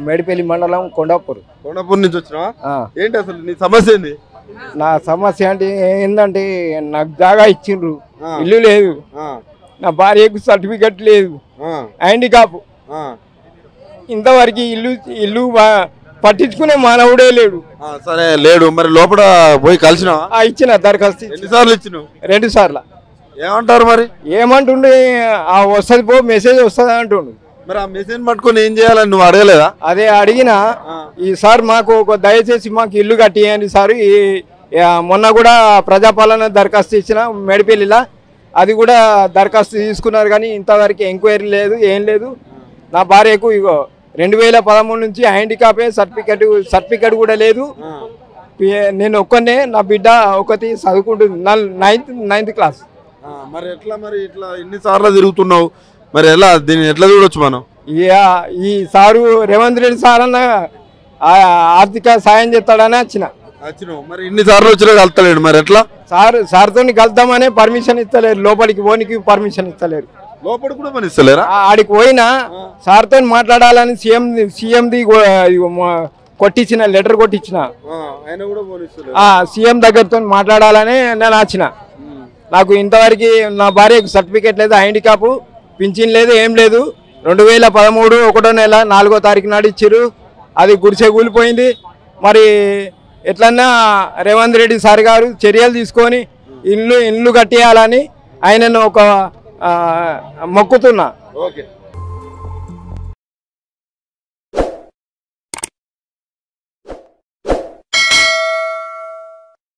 మేడిపల్లి మండలం కొండాపూర్ కొండపూర్ నుంచి వచ్చినావా ఆ, ఏంటి అసలు నీ సమస్య ఏంది నా సమస్య అంటే ఏంటంటే నాకు జాగా ఇచ్చిండ్రు ఆ, ఇల్లు లేదు ఆ, నా భార్యకు సర్టిఫికెట్ లేదు ఆ, హ్యాండికాప్ ఆ. ఇంతవరకు ఇల్లు ఇల్లు బా- పట్టించుకునే మానవుడే లేడు ఆ, సరే లేడు మరి లోపల పోయి కలిసినావా ఆ ఇచ్చిన దరఖాస్తు ఇచ్చిన. ఎన్నిసార్లు ఇచ్చినావు రెండు సార్లు ఏమంటారు మరి ఏమంటుండే ఆ వస్తుంది పో మెసేజ్ వస్తుంది అంటుండు మరి ఆ మెసేజ్ పట్టుకొని ఏం చేయాలని నువ్వు అడగలేదా అదే అడిగిన ఆ. ఈ సార్ మాకు ఒక దయచేసి మాకు ఇల్లు కట్టియండి సార్ ఈ ఆ, మొన్న కూడా ప్రజాపాలన దరఖాస్తు ఇచ్చిన మేడిపల్లిలా అది కూడా దరఖాస్తు తీసుకున్నారు కానీ ఇంతవరకు ఎంక్వైరీ లేదు ఏం లేదు నా భార్యకు ఇగో రెండు వేల పదమూడు నుంచి హ్యాండికాపే సర్టిఫికెట్ సర్టిఫికెట్ కూడా లేదు ఆ, పి- నేను ఒక్కనే నా బిడ్డ ఒకటి చదువుకుంటుంది నల్- నైన్త్ నైన్త్ క్లాస్ ఆ, మరి ఎట్లా మరి ఇట్లా ఎన్నిసార్లు తిరుగుతున్నావు మరి ఎలా దీన్ని ఎట్లా చూడొచ్చు మనం ఇక ఈ సారు రేవంత్ రెడ్డి సార్ అన్న ఆ ఆర్థిక సాయం చేస్తాడని వచ్చిన వచ్చినావు మరి ఇన్నిసార్లు వచ్చినా కలుతలేడు మరి ఎట్లా సార్ సార్తో కలుద్దామనే పర్మిషన్ ఇస్తలేరు లోపలికి పోనీకి పర్మిషన్ ఇస్తలేరు లోపల కూడా పని ఇస్తలేరా ఆ- ఆడికి పోయినా సార్తో మాట్లాడాలని సీఎం సీఎంది కొట్టించిన లెటర్ కొట్టించిన ఆ, ఆయన కూడా పోనిస్తలేరు ఆ సీఎం దగ్గరతో మాట్లాడాలని నేను వచ్చిన నాకు ఇంతవరకు నా భార్యకు సర్టిఫికేట్ లేదు హ్యాండికాప్ పింఛన్ లేదు ఏం లేదు రెండు వేల పదమూడు ఒకటో నెల నాలుగో తారీఖు నాడు ఇచ్చారు అది గుడిసె కూలిపోయింది మరి ఎట్లన్నా రేవంత్ రెడ్డి సార్ గారు చర్యలు తీసుకొని ఇల్లు ఇల్లు కట్టేయాలని ఆయనను ఒక ఆ, మొక్కుతున్నా ఓకే